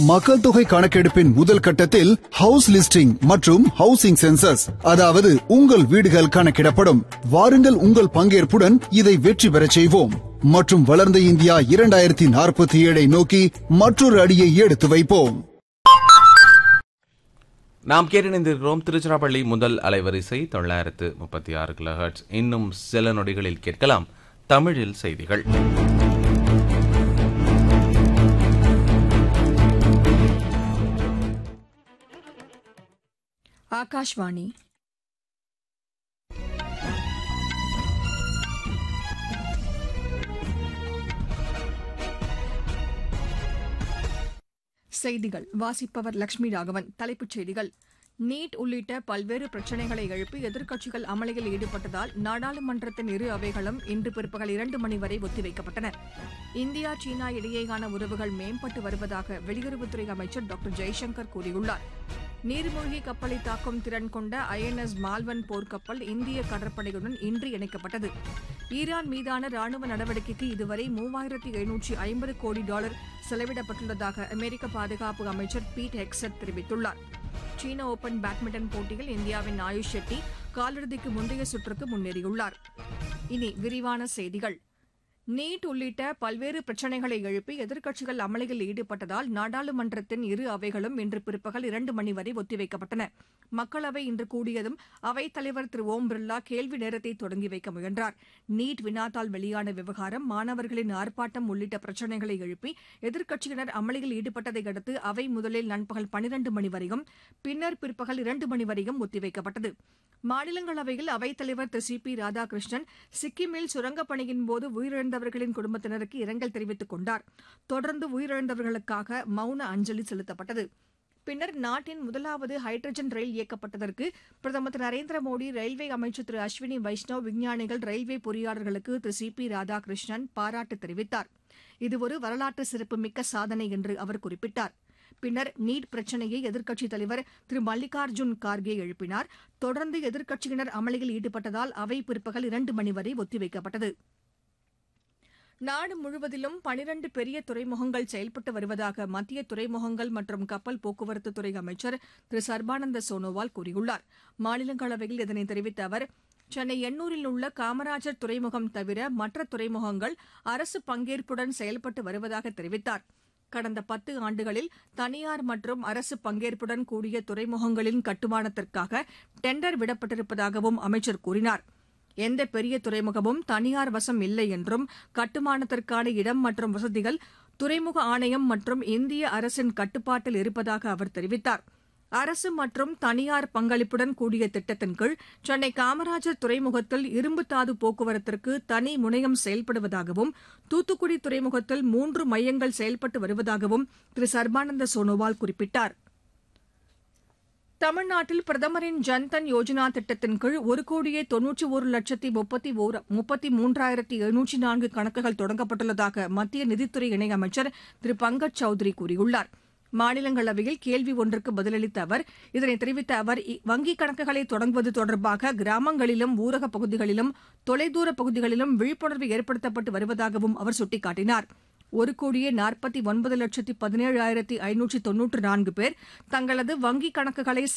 மக்கள் தொகை கணக்கெடுப்பின் முதல் கட்டத்தில் ஹவுஸ் லிஸ்டிங் மற்றும் ஹவுசிங் சென்சஸ் அதாவது உங்கள் வீடுகள் கணக்கிடப்படும் வாருங்கள் உங்கள் பங்கேற்புடன் இதை வெற்றி பெறச் செய்வோம் மற்றும் வளர்ந்த இந்தியா இரண்டாயிரத்தி நாற்பத்தி ஏழை நோக்கி மற்றொரு அடியை எடுத்து வைப்போம் நாம் கேட்டிணைந்திருக்கிறோம் திருச்சிராப்பள்ளி முதல் அலைவரிசை தொள்ளாயிரத்து முப்பத்தி ஆறு கிலோஹெர்ட்ஸ் இன்னும் சில நொடிகளில் கேட்கலாம் தமிழில் செய்திகள் ஆகாஷ்வாணி செய்திகள் வாசிப்பவர் லட்சுமி ராகவன் தலைப்புச் செய்திகள் நீட் உள்ளிட்ட பல்வேறு பிரச்சினைகளை எழுப்பி எதிர்க்கட்சிகள் அமளியில் ஈடுபட்டதால் நாடாளுமன்றத்தின் இரு அவைகளும் இன்று பிற்பகல் இரண்டு மணி வரை ஒத்திவைக்கப்பட்டன இந்தியா சீனா இடையேயான உறவுகள் மேம்பட்டு வருவதாக வெளியுறவுத்துறை அமைச்சர் டாக்டர் ஜெய்சங்கர் கூறியுள்ளார் நீர்மூழ்கி கப்பலை தாக்கும் திறன் கொண்ட ஐஎன்எஸ் மால்வன் போர்க்கப்பல் இந்திய கடற்படையுடன் இன்று இணைக்கப்பட்டது ஈரான் மீதான ராணுவ நடவடிக்கைக்கு இதுவரை மூவாயிரத்தி எழுநூற்றி ஐம்பது கோடி டாலர் செலவிடப்பட்டுள்ளதாக அமெரிக்க பாதுகாப்பு அமைச்சர் பீட் ஹெக்ஸட் தெரிவித்துள்ளார் சீன ஓபன் பேட்மிண்டன் போட்டியில் இந்தியாவின் ஆயுஷ் ஷெட்டி காலிறுதிக்கு முந்தைய சுற்றுக்கு முன்னேறியுள்ளார் இனி விரிவான செய்திகள் நீட் உள்ளிட்ட பல்வேறு பிரச்சினைகளை எழுப்பி எதிர்க்கட்சிகள் அமளியில் ஈடுபட்டதால் நாடாளுமன்றத்தின் இரு அவைகளும் இன்று பிற்பகல் இரண்டு மணி வரை ஒத்திவைக்கப்பட்டன மக்களவை இன்று கூடியதும் அவைத் தலைவர் திரு ஓம் பிர்லா கேள்வி நேரத்தை தொடங்கி வைக்க முயன்றார் நீட் வினாத்தால் வெளியான விவகாரம் மாணவர்களின் ஆர்ப்பாட்டம் உள்ளிட்ட பிரச்சினைகளை எழுப்பி எதிர்க்கட்சியினர் அமளியில் ஈடுபட்டதை அடுத்து அவை முதலில் நண்பகல் பனிரண்டு மணி வரையும் பின்னர் பிற்பகல் இரண்டு மணி வரையும் ஒத்திவைக்கப்பட்டது மாநிலங்களவையில் அவைத்தலைவர் திரு சி பி ராதாகிருஷ்ணன் சிக்கிமில் சுரங்கப் பணியின் போது உயிரிழந்தவர்களின் குடும்பத்தினருக்கு இரங்கல் தெரிவித்துக் கொண்டார் தொடர்ந்து உயிரிழந்தவர்களுக்காக மௌன அஞ்சலி செலுத்தப்பட்டது பின்னர் நாட்டின் முதலாவது ஹைட்ரஜன் ரயில் இயக்கப்பட்டதற்கு பிரதமர் திரு நரேந்திர மோடி ரயில்வே அமைச்சர் திரு அஸ்வினி வைஷ்ணவ் விஞ்ஞானிகள் ரயில்வே பொறியாளர்களுக்கு திரு சி பி ராதாகிருஷ்ணன் பாராட்டு தெரிவித்தார் இது ஒரு வரலாற்று சிறப்புமிக்க சாதனை என்று அவர் குறிப்பிட்டார் பின்னர் நீட் பிரச்சினையை எதிர்க்கட்சித் தலைவர் திரு மல்லிகார்ஜுன் கார்கே எழுப்பினார் தொடர்ந்து எதிர்க்கட்சியினர் அமளியில் ஈடுபட்டதால் அவை பிற்பகல் இரண்டு மணி வரை ஒத்திவைக்கப்பட்டது நாடு முழுவதிலும் பனிரண்டு பெரிய துறைமுகங்கள் செயல்பட்டு வருவதாக மத்திய துறைமுகங்கள் மற்றும் கப்பல் போக்குவரத்து துறை அமைச்சர் திரு சர்பானந்த சோனோவால் கூறியுள்ளார் மாநிலங்களவையில் இதனை தெரிவித்த அவர் சென்னை எண்ணூரில் உள்ள காமராஜர் துறைமுகம் தவிர மற்ற துறைமுகங்கள் அரசு பங்கேற்புடன் செயல்பட்டு வருவதாக தெரிவித்தார் கடந்த பத்து ஆண்டுகளில் தனியார் மற்றும் அரசு பங்கேற்புடன் கூடிய துறைமுகங்களின் கட்டுமானத்திற்காக டெண்டர் விடப்பட்டிருப்பதாகவும் அமைச்சர் கூறினார் எந்த பெரிய துறைமுகமும் தனியார் வசம் இல்லை என்றும் கட்டுமானத்திற்கான இடம் மற்றும் வசதிகள் துறைமுக ஆணையம் மற்றும் இந்திய அரசின் கட்டுப்பாட்டில் இருப்பதாக அவர் தெரிவித்தார் அரசு மற்றும் தனியார் பங்களிப்புடன் கூடிய திட்டத்தின் கீழ் சென்னை காமராஜர் துறைமுகத்தில் இரும்புத்தாது போக்குவரத்திற்கு தனி முனையம் செயல்படுவதாகவும் தூத்துக்குடி துறைமுகத்தில் மூன்று மையங்கள் செயல்பட்டு வருவதாகவும் திரு சர்பானந்த சோனோவால் குறிப்பிட்டார் தமிழ்நாட்டில் பிரதமரின் ஜன்தன் யோஜனா திட்டத்தின் கீழ் ஒரு கோடியே தொன்னூற்றி ஒரு லட்சத்தி முப்பத்தி ஓர் முப்பத்தி மூன்றாயிரத்தி எழுநூற்றி நான்கு கணக்குகள் தொடங்கப்பட்டுள்ளதாக மத்திய நிதித்துறை இணையமைச்சர் திரு பங்கஜ் சௌத்ரி கூறியுள்ளார் மாநிலங்களவையில் கேள்வி ஒன்றுக்கு பதிலளித்த அவர் இதனை தெரிவித்த அவர் வங்கிக் கணக்குகளை தொடங்குவது தொடர்பாக கிராமங்களிலும் ஊரகப் பகுதிகளிலும் தொலைதூர பகுதிகளிலும் விழிப்புணர்வு ஏற்படுத்தப்பட்டு வருவதாகவும் அவர் சுட்டிக்காட்டினார் ஒரு கோடியே நாற்பத்தி ஒன்பது லட்சத்தி பதினேழாயிரத்தி ஐநூற்றி தொன்னூற்று நான்கு பேர் தங்களது வங்கிக் கணக்குகளை